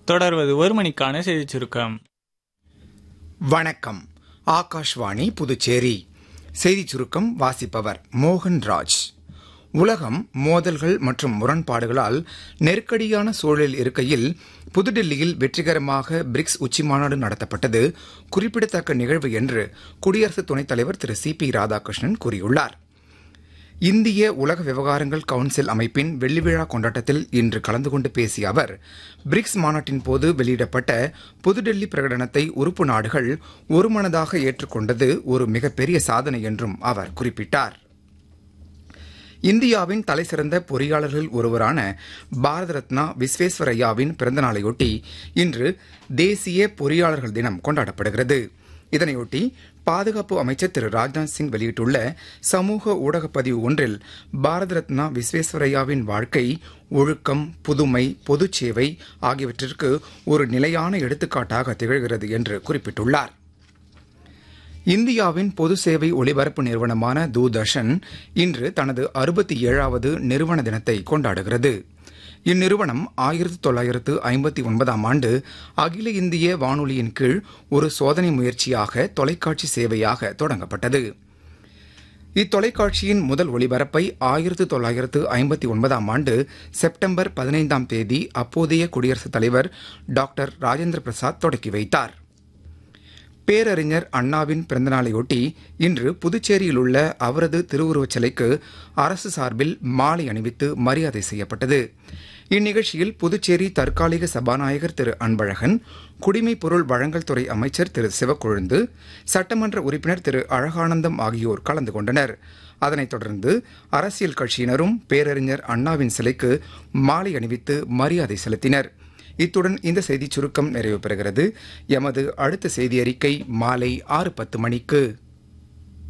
தொடர்வது ஒரு மணிக்கான செய்திச் சுருக்கம் வணக்கம் ஆகாஷ்வாணி புதுச்சேரி செய்திச் சுருக்கம் வாசிப்பவர் மோகன் ராஜ் உலகம் மோதல்கள் மற்றும் முரண்பாடுகளால் நெருக்கடியான சூழலில் இருக்கையில் புதுடில்லியில் வெற்றிகரமாக பிரிக்ஸ் உச்சிமாநாடு நடத்தப்பட்டது குறிப்பிடத்தக்க நிகழ்வு என்று குடியரசு துணைத் தலைவர் திரு சி பி ராதாகிருஷ்ணன் கூறியுள்ளார் இந்திய உலக விவகாரங்கள் கவுன்சில் அமைப்பின் வெள்ளிவிழா கொண்டாட்டத்தில் இன்று கலந்து கொண்டு பேசிய அவர் பிரிக்ஸ் மாநாட்டின் போது வெளியிடப்பட்ட புதுடெல்லி பிரகடனத்தை உறுப்பு நாடுகள் ஒருமனதாக ஏற்றுக்கொண்டது ஒரு மிகப்பெரிய சாதனை என்றும் அவர் குறிப்பிட்டார் இந்தியாவின் தலைசிறந்த பொறியாளர்கள் ஒருவரான பாரத ரத்னா விஸ்வேஸ்வரய்யாவின் பிறந்தநாளையொட்டி இன்று தேசிய பொறியாளர்கள் தினம் கொண்டாடப்படுகிறது இதனையொட்டி பாதுகாப்பு அமைச்சர் திரு ராஜ்நாத் சிங் வெளியிட்டுள்ள சமூக ஊடகப் பதிவு ஒன்றில் பாரத ரத்னா விஸ்வேஸ்வரய்யாவின் வாழ்க்கை ஒழுக்கம் புதுமை பொதுச் சேவை ஆகியவற்றிற்கு ஒரு நிலையான எடுத்துக்காட்டாக திகழ்கிறது என்று குறிப்பிட்டுள்ளார் இந்தியாவின் பொது சேவை ஒலிபரப்பு நிறுவனமான தூர்தர்ஷன் இன்று தனது அறுபத்தி ஏழாவது நிறுவன தினத்தை கொண்டாடுகிறது இந்நிறுவனம் ஆயிரத்தி தொள்ளாயிரத்து ஐம்பத்தி ஒன்பதாம் ஆண்டு அகில இந்திய வானொலியின் கீழ் ஒரு சோதனை முயற்சியாக தொலைக்காட்சி சேவையாக தொடங்கப்பட்டது இத்தொலைக்காட்சியின் முதல் ஒலிபரப்பை ஆயிரத்து தொள்ளாயிரத்து ஐம்பத்தி ஒன்பதாம் ஆண்டு செப்டம்பர் பதினைந்தாம் தேதி அப்போதைய குடியரசுத் தலைவர் டாக்டர் ராஜேந்திர பிரசாத் தொடக்கி வைத்தார் பேரறிஞர் அண்ணாவின் பிறந்தநாளையொட்டி இன்று புதுச்சேரியில் உள்ள அவரது திருவுருவச் சிலைக்கு அரசு சார்பில் மாலை அணிவித்து மரியாதை செய்யப்பட்டது இந்நிகழ்ச்சியில் புதுச்சேரி தற்காலிக சபாநாயகர் திரு அன்பழகன் குடிமைப் பொருள் வழங்கல் துறை அமைச்சர் திரு சிவக்கொழுந்து சட்டமன்ற உறுப்பினர் திரு அழகானந்தம் ஆகியோர் கலந்து கொண்டனர் அதனைத் தொடர்ந்து அரசியல் கட்சியினரும் பேரறிஞர் அண்ணாவின் சிலைக்கு மாலை அணிவித்து மரியாதை செலுத்தினர் இத்துடன் இந்த செய்திச் சுருக்கம் நிறைவு பெறுகிறது எமது அடுத்த செய்தி அறிக்கை மாலை ஆறு பத்து மணிக்கு